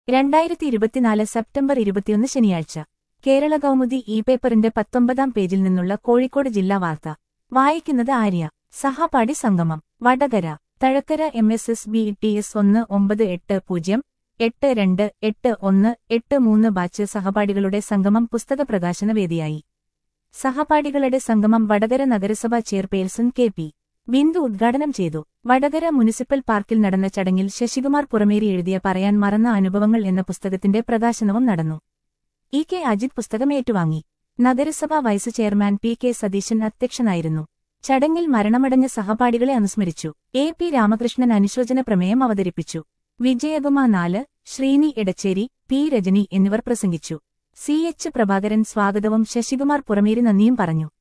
രണ്ടായിരത്തി ഇരുപത്തിനാല് സെപ്റ്റംബർ ഇരുപത്തിയൊന്ന് ശനിയാഴ്ച കേരള കൗമുദി ഇ പേപ്പറിന്റെ പത്തൊമ്പതാം പേജിൽ നിന്നുള്ള കോഴിക്കോട് ജില്ലാ വാർത്ത വായിക്കുന്നത് ആര്യ സഹപാഠി സംഗമം Vadakara Thazhakkara M S S B T S ഒന്ന് ഒമ്പത് എട്ട് പൂജ്യം എട്ട് രണ്ട് എട്ട് ഒന്ന് എട്ട് മൂന്ന് ബാച്ച് സഹപാഠികളുടെ സംഗമം പുസ്തക പ്രകാശന വേദിയായി സഹപാഠികളുടെ സംഗമം വടകര നഗരസഭാ ചെയർപേഴ്സൺ കെ പി ബിന്ദു ഉദ്ഘാടനം ചെയ്തു വടകര മുനിസിപ്പൽ പാർക്കിൽ നടന്ന ചടങ്ങിൽ ശശികുമാർ പുറമേരി എഴുതിയ പറയാൻ മറന്ന അനുഭവങ്ങൾ എന്ന പുസ്തകത്തിന്റെ പ്രകാശനവും നടന്നു ഇ കെ അജിത് പുസ്തകം ഏറ്റുവാങ്ങി നഗരസഭാ vice chairman P K Satheesan അധ്യക്ഷനായിരുന്നു ചടങ്ങിൽ മരണമടഞ്ഞ സഹപാഠികളെ അനുസ്മരിച്ചു എ പി രാമകൃഷ്ണൻ അനുശോചന പ്രമേയം അവതരിപ്പിച്ചു വിജയകുമാർ നാല് ശ്രീനി എടച്ചേരി പി രജനി എന്നിവർ പ്രസംഗിച്ചു സി എച്ച് പ്രഭാകരൻ സ്വാഗതവും ശശികുമാർ പുറമേരി നന്ദിയും പറഞ്ഞു